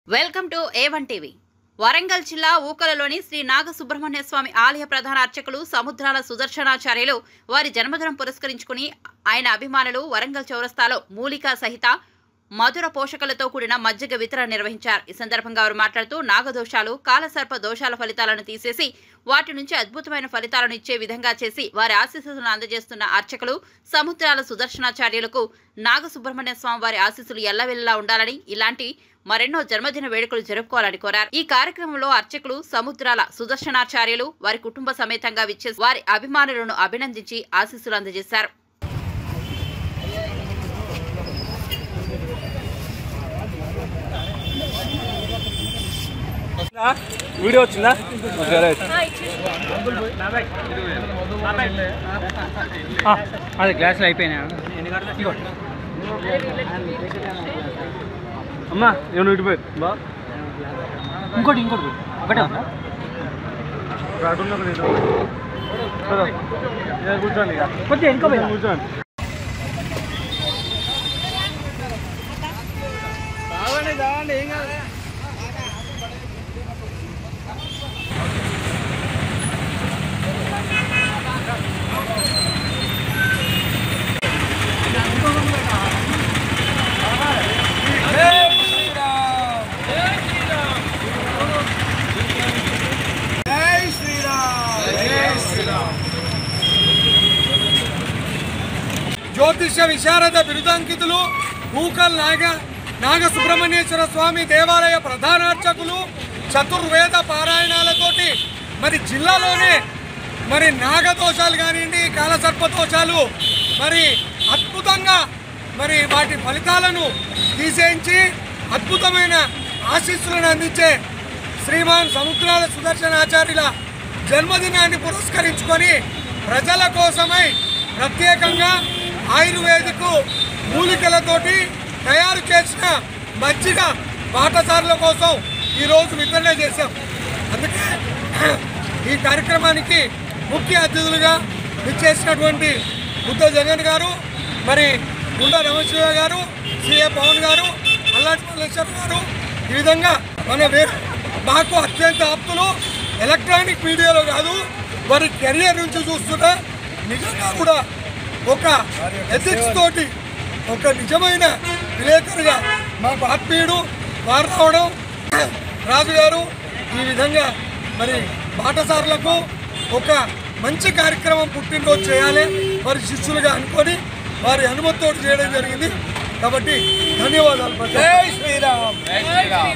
Welcome to A one TV Warangal జిల్లా ఊకలలోని శ్రీ నాగ సుబ్రహ్మణ్య స్వామి ఆలయ ప్రధాన అర్చకులు సముద్రాల సుదర్శనాచార్యులు వారి జన్మదినం పురస్కరించుకుని ఆయన అభిమానులు వరంగల్ చౌరస్తాలో మూలికా సహిత మధుర పోషకలతో కూడిన మజ్జిగ వితరణ నిర్వహించారు ఈ సందర్భంగా వారు మాట్లాడుతూ నాగదోషాలు కాలసర్ప దోషాల ఫలితాలను తీసేసి వాటి నుంచి అద్భుతమైన ఫలితాలను ఇచ్చే విధంగా చేసి వారి ఆశీస్సులను అందజేస్తున్న అర్చకులు సముద్రాల సుదర్శనాచార్యులకు నాగ సుబ్రహ్మణ్య స్వామి వారి ఆశీస్సులు ఎల్లవెల్లా ఉండాలని ఇలాంటి మరెన్నో జన్మదిన వేడుకలు జరుపుకోవాలని కోరారు ఈ కార్యక్రమంలో అర్చకులు సముద్రాల సుదర్శనాచార్యులు వారి కుటుంబ సమేతంగా విచ్చేసి వారి అభిమానులను అభినందించి ఆశీస్సులు అందజేశారు వీడియో వచ్చిందా ఓకే, రైట్. ఆ, అదే గ్లాసులు అయిపోయినాయి ఇగో. అమ్మా నేను ఇటు పోయి బా ఇంకోటి ఇంకోటి పెట్టు. ఒకటే ఉందా అటున్న ఒక ఇటు. పద. ఏ, కూర్చోండి ఇక. కొద్దిగా వెనుక పోయి. కూర్చోండి జ్యోతిష విశారద బిరుదాంకితులు మూకల్ నాగ నాగ సుబ్రహ్మణ్యేశ్వర స్వామి దేవాలయ ప్రధానార్చకులు చతుర్వేద పారాయణాలతోటి మరి జిల్లాలోనే మరి నాగదోషాలు కానివ్వండి కాలసర్ప దోషాలు మరి అద్భుతంగా మరి వాటి ఫలితాలను తీసేయించి అద్భుతమైన ఆశీస్సులను అందించే శ్రీమాన్ సముద్రాల సుదర్శనాచార్యుల జన్మదినాన్ని పురస్కరించుకొని ప్రజల కోసమై ప్రత్యేకంగా ఆయుర్వేదిక్ మూలికలతోటి తయారు చేసిన మజ్జిగ బాటసారుల కోసం ఈరోజు వితరణ చేశాం అందుకే ఈ కార్యక్రమానికి ముఖ్య అతిథులుగా విచ్చేసినటువంటి బుద్ధ జగన్ గారు మరి గుండా రమశివ గారు సిఏ పవన్ గారు అల్లాటి మల్లేశ్వర్ గారు ఈ విధంగా మన వేరు మాకు అత్యంత ఆప్తులు ఎలక్ట్రానిక్ మీడియాలో కాదు వారి కెరియర్ నుంచి చూస్తున్నా నిజంగా కూడా ఒక ఎథిక్స్ తోటి ఒక నిజమైన విలేకరుగా మాకు ఆత్మీయుడు వారు రావడం రాజు గారు ఈ విధంగా మరి బాటసారులకు ఒక మంచి కార్యక్రమం పుట్టినరోజు చేయాలి వారి శిష్యులుగా అనుకొని వారి అనుమతితో చేయడం జరిగింది కాబట్టి ధన్యవాదాలు జై శ్రీరామ్